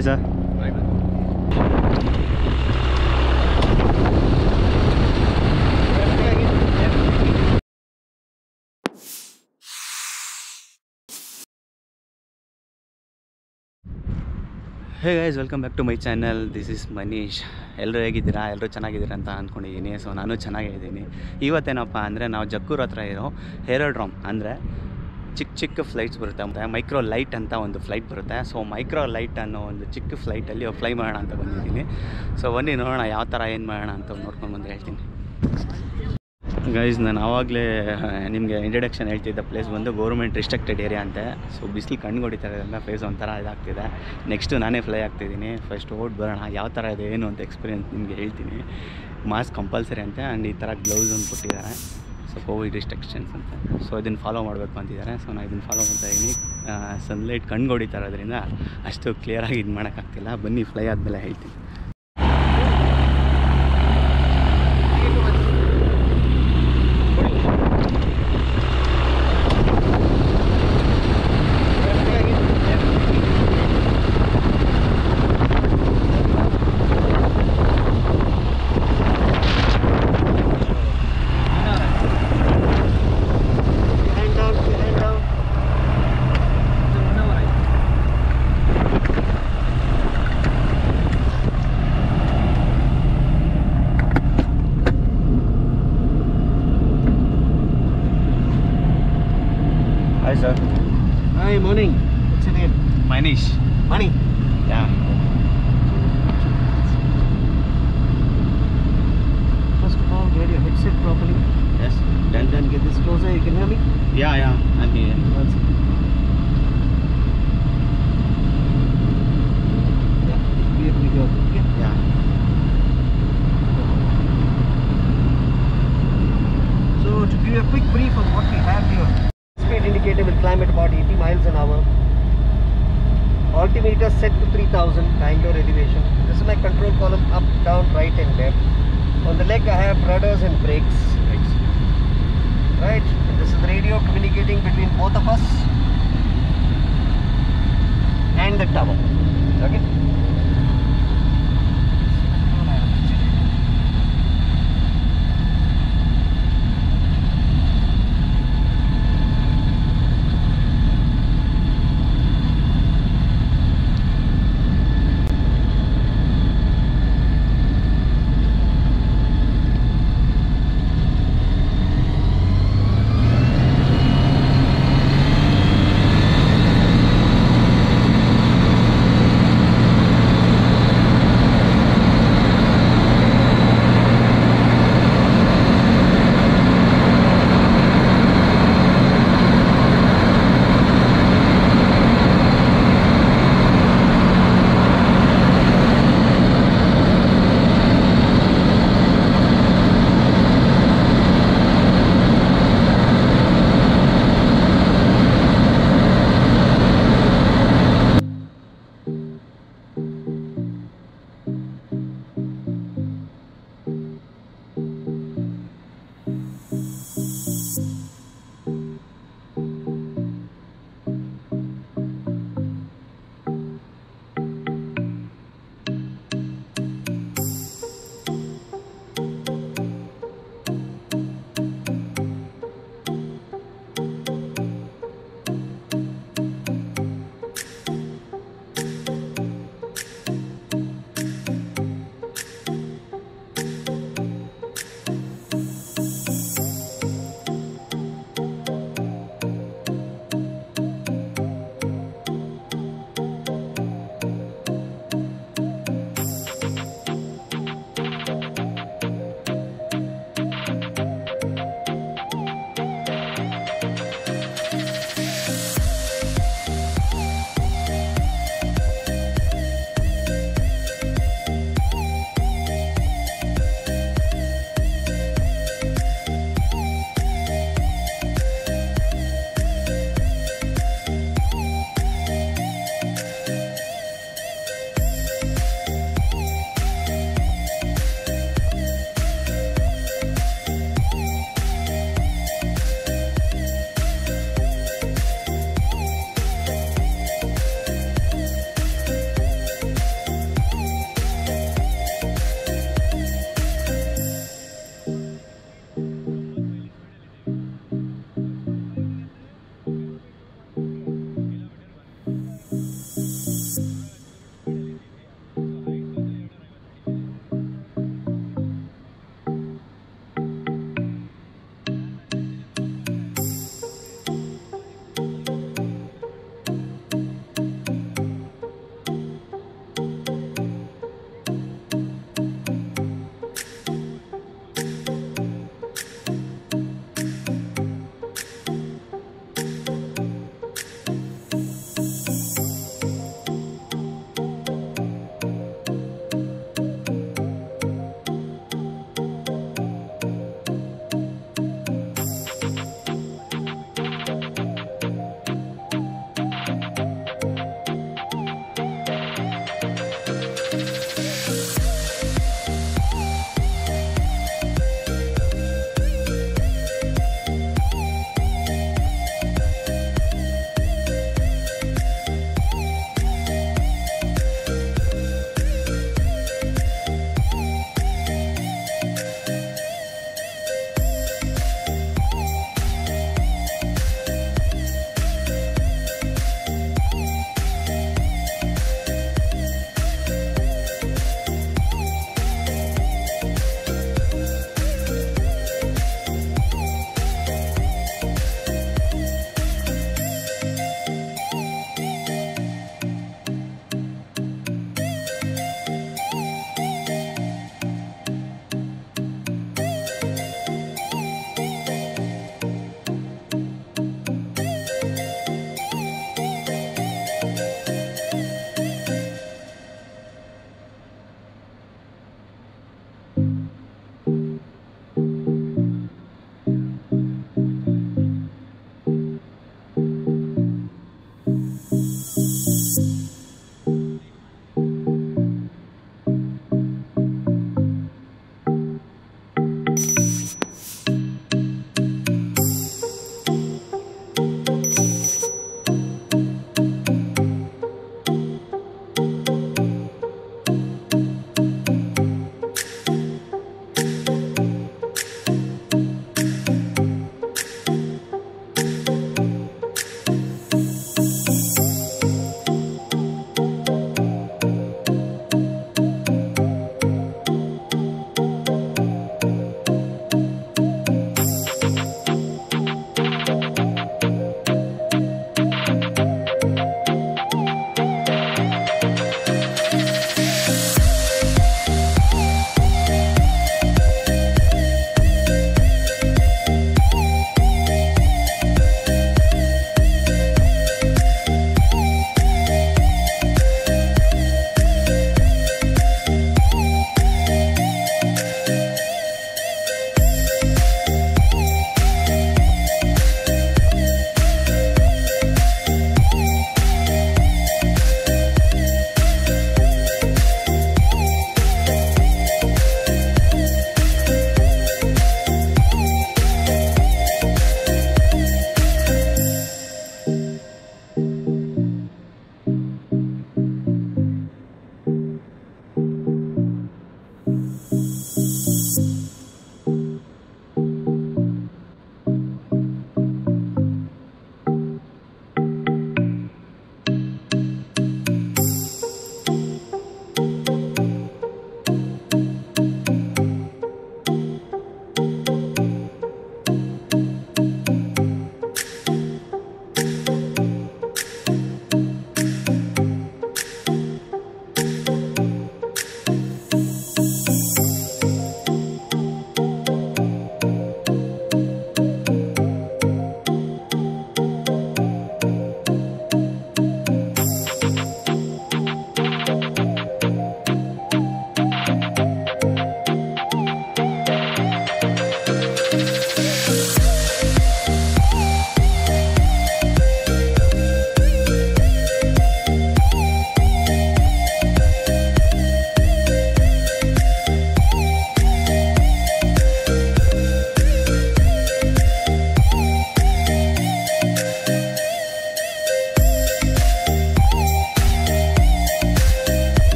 Hi sir hey guys welcome back to my channel this is Manish ಎಲ್ಲರೂ ಹೇಗಿದ್ದೀರಾ ಎಲ್ಲರೂ ಚೆನ್ನಾಗಿದ್ದೀರಾ ಅಂತ ಅಂದ್ಕೊಂಡಿದ್ದೀನಿ ಸೊ ನಾನು ಚೆನ್ನಾಗಿದ್ದೀನಿ ಇವತ್ತೇನಪ್ಪ ಅಂದರೆ ನಾವು ಜಕ್ಕೂರ್ ಹತ್ರ ಇರೋ ಹೇರೋಡ್ರಾಮ್ ಅಂದರೆ ಚಿಕ್ಕ ಚಿಕ್ಕ ಫ್ಲೈಟ್ಸ್ ಬರುತ್ತೆ ಮತ್ತು ಮೈಕ್ರೋ ಲೈಟ್ ಅಂತ ಒಂದು ಫ್ಲೈಟ್ ಬರುತ್ತೆ ಸೊ ಮೈಕ್ರೋ ಲೈಟ್ ಅನ್ನೋ ಒಂದು ಚಿಕ್ಕ ಫ್ಲೈಟಲ್ಲಿ ಫ್ಲೈ ಮಾಡೋಣ ಅಂತ ಬಂದಿದ್ದೀನಿ ಸೊ ಬನ್ನಿ ನೋಡೋಣ ಯಾವ ಥರ ಏನು ಮಾಡೋಣ ಅಂತ ನೋಡ್ಕೊಂಡು ಬಂದು ಹೇಳ್ತೀನಿ ಗೈಸ್ ನಾನು ಆವಾಗಲೇ ನಿಮಗೆ ಇಂಟ್ರಡಕ್ಷನ್ ಹೇಳ್ತಿದ್ದ ಪ್ಲೇಸ್ ಬಂದು ಗೌರ್ಮೆಂಟ್ ರಿಸ್ಟ್ರಿಕ್ಟೆಡ್ ಏರಿಯಾ ಅಂತೆ ಸೊ ಬಿಸಿಲು ಕಣ್ಣು ಹೊಡಿತಾ ಇರೋದ್ರಿಂದ ಫೇಸ್ ಒಂಥರ ಇದಾಗ್ತಿದೆ ನೆಕ್ಸ್ಟು ನಾನೇ ಫ್ಲೈ ಆಗ್ತಿದ್ದೀನಿ ಫಸ್ಟ್ ಓಡ್ ಬರೋಣ ಯಾವ ಥರ ಇದೆ ಏನು ಅಂತ ಎಕ್ಸ್ಪೀರಿಯನ್ಸ್ ನಿಮಗೆ ಹೇಳ್ತೀನಿ ಮಾಸ್ಕ್ ಕಂಪಲ್ಸರಿ ಅಂತೆ ಆ್ಯಂಡ್ ಈ ಥರ ಗ್ಲೌಸ್ ಒಂದು ಕೊಟ್ಟಿದ್ದಾರೆ ಸೊ ಕೋವಿಡ್ ರಿಸ್ಟ್ರಿಕ್ಷನ್ಸ್ ಅಂತ ಸೊ ಇದನ್ನು ಫಾಲೋ ಮಾಡಬೇಕು ಅಂತಿದ್ದಾರೆ ಸೊ ನಾನು ಇದನ್ನು ಫಾಲೋ ಮಾಡ್ತಾ ಇದ್ದೀನಿ ಸನ್ಲೈಟ್ ಕಣ್ಣು ಹೊಡಿತಾ ಇರೋದ್ರಿಂದ ಅಷ್ಟು ಕ್ಲಿಯರಾಗಿ ಇದು ಮಾಡೋಕ್ಕಾಗ್ತಿಲ್ಲ ಬನ್ನಿ ಫ್ಲೈ ಆದಮೇಲೆ ಹೇಳ್ತೀನಿ Hand down, hand down. Hi sir Hi, morning. What's your name? Manish Money. Yeah First of all, get your headset properly. Yes And then get this closer. You can hear me? Yeah yeah ಅಲ್ಲಿ One second. Yeah, clearly hear me. Okay. Yeah So to give you a quick brief on what we have here. Speed indicator will climb at about 80 miles an hour. Altimeter set to 3000 Bangalore elevation. This is my control column up, down, right and left. On the leg I have rudders and brakes. Right? And this is the radio communicating between both of us and the tower. Okay?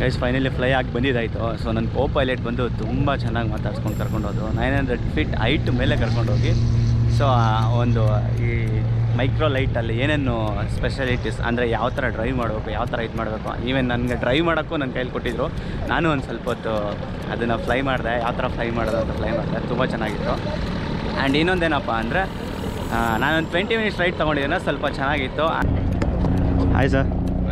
Guys finally fly ಆಗಿ ಬಂದಿದ್ದಾಯಿತು so ನನ್ನ co pilot ಬಂದು ತುಂಬ ಚೆನ್ನಾಗಿ ಮಾತಾಡ್ಸ್ಕೊಂಡು ಕರ್ಕೊಂಡೋದು nine hundred feet height ಮೇಲೆ ಕರ್ಕೊಂಡೋಗಿ ಸೊ ಒಂದು ಈ ಮೈಕ್ರೋ ಲೈಟಲ್ಲಿ ಏನೇನು ಸ್ಪೆಷಾಲಿಟೀಸ್ ಅಂದರೆ ಯಾವ ಥರ ಡ್ರೈವ್ ಮಾಡಬೇಕು ಯಾವ ಥರ ಇದು ಮಾಡಬೇಕು ಈವನ್ ನನಗೆ ಡ್ರೈವ್ ಮಾಡೋಕ್ಕೂ ನನ್ನ ಕೈಲಿ ಕೊಟ್ಟಿದ್ರು ನಾನು ಒಂದು ಸ್ವಲ್ಪ ಹೊತ್ತು ಅದನ್ನು ಫ್ಲೈ ಮಾಡಿದೆ ಯಾವ ಥರ ಫ್ಲೈ ಮಾಡೋದು ಅಂತ ಫ್ಲೈ ಮಾಡಿದೆ ತುಂಬ ಚೆನ್ನಾಗಿತ್ತು ಆ್ಯಂಡ್ ಇನ್ನೊಂದೇನಪ್ಪ ಅಂದರೆ ನಾನೊಂದು ಟ್ವೆಂಟಿ ಮಿನಿಟ್ಸ್ ರೈಡ್ ತೊಗೊಂಡಿದ್ದೇನೆ ಸ್ವಲ್ಪ ಚೆನ್ನಾಗಿತ್ತು ಹಾಯ್ ಸರ್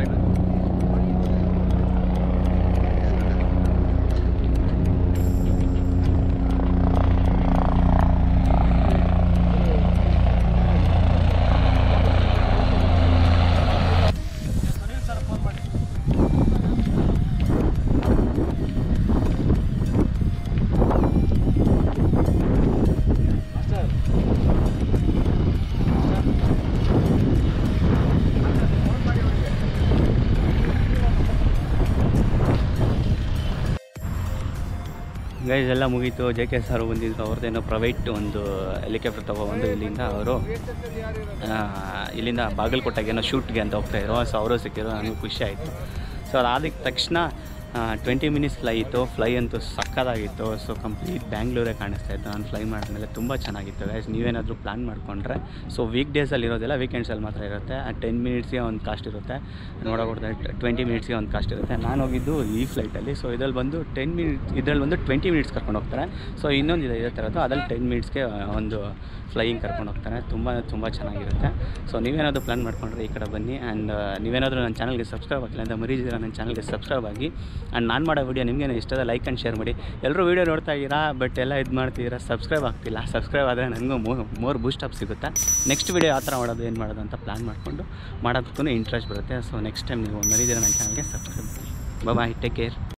ಗೈಸ್ ಎಲ್ಲ ಮುಗೀತು ಜೆ ಕೆ ಸರ್ ಬಂದಿದ್ರು ಅವ್ರದ್ದೇನೋ ಪ್ರೈವೇಟ್ ಒಂದು ಹೆಲಿಕಾಪ್ಟರ್ ತೊಗೊಬಂದು ಇಲ್ಲಿಂದ ಅವರು ಇಲ್ಲಿಂದ ಬಾಗಲಕೋಟೆಗೆ ಏನೋ ಶೂಟ್ಗೆ ಅಂತ ಹೋಗ್ತಾಯಿದ್ರು ಸೊ ಅವರು ಸಿಕ್ಕಿದ್ರು ನನಗೂ ಖುಷಿ ಆಯಿತು ಸೊ ಅದಾದ ತಕ್ಷಣ ಟ್ವೆಂಟಿ ಮಿನಿಟ್ಸ್ ಫ್ಲೈ ಇತ್ತು ಫ್ಲೈ ಅಂತೂ ಸಕ್ಕದಾಗಿತ್ತು ಸೊ ಕಂಪ್ಲೀಟ್ ಬ್ಯಾಂಗ್ಳೂರೇ ಕಾಣಿಸ್ತಾ ಇತ್ತು ನಾನು ಫ್ಲೈ ಮಾಡಿದ್ಮೇಲೆ ತುಂಬ ಚೆನ್ನಾಗಿತ್ತು ಗೈಸ್ ನೀವೇನಾದರೂ ಪ್ಲ್ಯಾನ್ ಮಾಡಿಕೊಂಡ್ರೆ ಸೊ ವೀಕ್ ಡೇಸಲ್ಲಿ ಇರೋದಿಲ್ಲ ವೀಕೆಂಡ್ಸಲ್ಲಿ ಮಾತ್ರ ಇರುತ್ತೆ ಆ ಟೆನ್ ಮಿನಿಟ್ಸ್ಗೆ ಒಂದು ಕಾಸ್ಟ್ ಇರುತ್ತೆ ನೋಡೋಕೆ ಟ್ವೆಂಟಿ ಮಿನಿಟ್ಸ್ಗೆ ಒಂದು ಕಾಸ್ಟ್ ಇರುತ್ತೆ ನಾನು ಹೋಗಿದ್ದು ಈ ಫ್ಲೈಟಲ್ಲಿ ಸೊ ಇದ್ರಲ್ಲಿ ಬಂದು ಟೆನ್ ಮಿನಿಟ್ಸ್ ಇದರಲ್ಲಿ ಬಂದು ಟ್ವೆಂಟಿ ಮಿನಿಟ್ಸ್ ಕರ್ಕೊಂಡು ಹೋಗ್ತಾರೆ ಸೊ ಇನ್ನೊಂದು ಇದೆ ಇದೇ ಥರದ್ದು ಅದ್ರಲ್ಲಿ ಟೆನ್ ಮಿನಿಟ್ಸ್ಗೆ ಒಂದು ಫ್ಲೈಯಿಂಗ್ ಕರ್ಕೊಂಡು ಹೋಗ್ತಾರೆ ತುಂಬ ತುಂಬ ಚೆನ್ನಾಗಿರುತ್ತೆ ಸೊ ನೀವೇನಾದರೂ ಪ್ಲ್ಯಾನ್ ಮಾಡ್ಕೊಂಡ್ರೆ ಈ ಕಡೆ ಬನ್ನಿ ಆ್ಯಂಡ್ ನೀವೇನಾದರೂ ನನ್ನ ಚಾನಲ್ಗೆ ಸಬ್ಸ್ಕ್ರೈಬ್ ಆಗಿಲ್ಲ ಅಂತ ಮರೀದಿರ ನನ್ನ ಚಾನಲ್ಗೆ ಸಬ್ಸ್ಕ್ರೈಬ್ ಆಗಿ ಆ್ಯಂಡ್ ನಾನು ಮಾಡೋ ವೀಡಿಯೋ ನಿಮಗೇನು ಇಷ್ಟದ ಲೈಕ್ ಆ್ಯಂಡ್ ಶೇರ್ ಮಾಡಿ ಎಲ್ಲರೂ ವೀಡಿಯೋ ನೋಡ್ತಾ ಇದ್ದೀರಾ ಬಟ್ ಎಲ್ಲ ಇದು ಮಾಡ್ತಿದ್ದೀರಾ ಸಬ್ಸ್ಕ್ರೈಬ್ ಆಗ್ತಿಲ್ಲ ಸಬ್ಸ್ಕ್ರೈಬ್ ಆದರೆ ನನಗೂ ಮೋರ್ ಬೂಸ್ಟ್ ಅಪ್ ಸಿಗುತ್ತೆ ನೆಕ್ಸ್ಟ್ ವೀಡಿಯೋ ಯಾವ ಥರ ಮಾಡೋದು ಏನು ಮಾಡೋದು ಅಂತ ಪ್ಲ್ಯಾನ್ ಮಾಡಿಕೊಂಡು ಮಾಡೋದಕ್ಕೂ ಇಂಟ್ರೆಸ್ಟ್ ಬರುತ್ತೆ ಸೊ ನೆಕ್ಸ್ಟ್ ಟೈಮ್ ನೀವು ಮರೀದಿರ ನನ್ನ ಚಾನಲ್ಗೆ ಸಬ್ಸ್ಕ್ರೈಬ್ ಮಾಡಿ ಬಾಯ್ ಟೇಕ್ ಕೇರ್